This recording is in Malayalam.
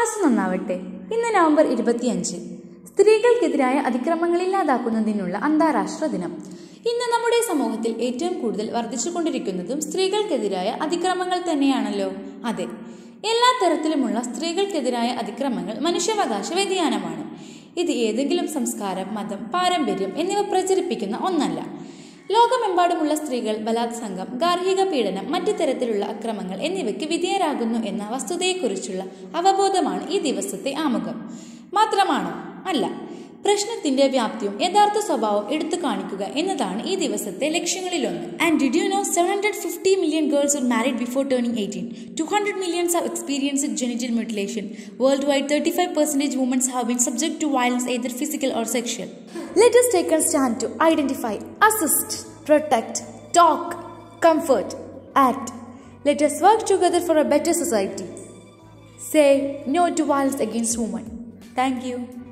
മനസ്സ് നന്നാവട്ടെ ഇന്ന് നവംബർ ഇരുപത്തിയഞ്ച് സ്ത്രീകൾക്കെതിരായ അതിക്രമങ്ങൾ ഇല്ലാതാക്കുന്നതിനുള്ള അന്താരാഷ്ട്ര ദിനം ഇന്ന് നമ്മുടെ സമൂഹത്തിൽ ഏറ്റവും കൂടുതൽ വർദ്ധിച്ചുകൊണ്ടിരിക്കുന്നതും സ്ത്രീകൾക്കെതിരായ അതിക്രമങ്ങൾ തന്നെയാണല്ലോ അതെ എല്ലാ തരത്തിലുമുള്ള സ്ത്രീകൾക്കെതിരായ അതിക്രമങ്ങൾ മനുഷ്യാവകാശ വ്യതിയാനമാണ് ഇത് ഏതെങ്കിലും സംസ്കാരം മതം പാരമ്പര്യം എന്നിവ പ്രചരിപ്പിക്കുന്ന ഒന്നല്ല ലോകമെമ്പാടുമുള്ള സ്ത്രീകൾ ബലാത്സംഗം ഗാർഹിക പീഡനം മറ്റു തരത്തിലുള്ള അക്രമങ്ങൾ എന്നിവയ്ക്ക് വിധേയരാകുന്നു എന്ന വസ്തുതയെക്കുറിച്ചുള്ള അവബോധമാണ് ഈ ദിവസത്തെ ആമുഖം മാത്രമാണോ അല്ല പ്രശ്നത്തിന്റെ വ്യാപ്തിയും യഥാർത്ഥ സ്വഭാവം എടുത്തു കാണിക്കുക എന്നതാണ് ഈ ദിവസത്തെ ലക്ഷ്യങ്ങളിലൊന്ന് and did you know seven hundred fifty million girls are married before turning eighteen two hundred millions have experience genital mutilation world wide thirty five percentage womens have been subject to violence either physical or sexual. Let us take a stand to identify, assist, protect, talk, comfort, act. Let us work together for a better society. Say no to violence against women. Thank you.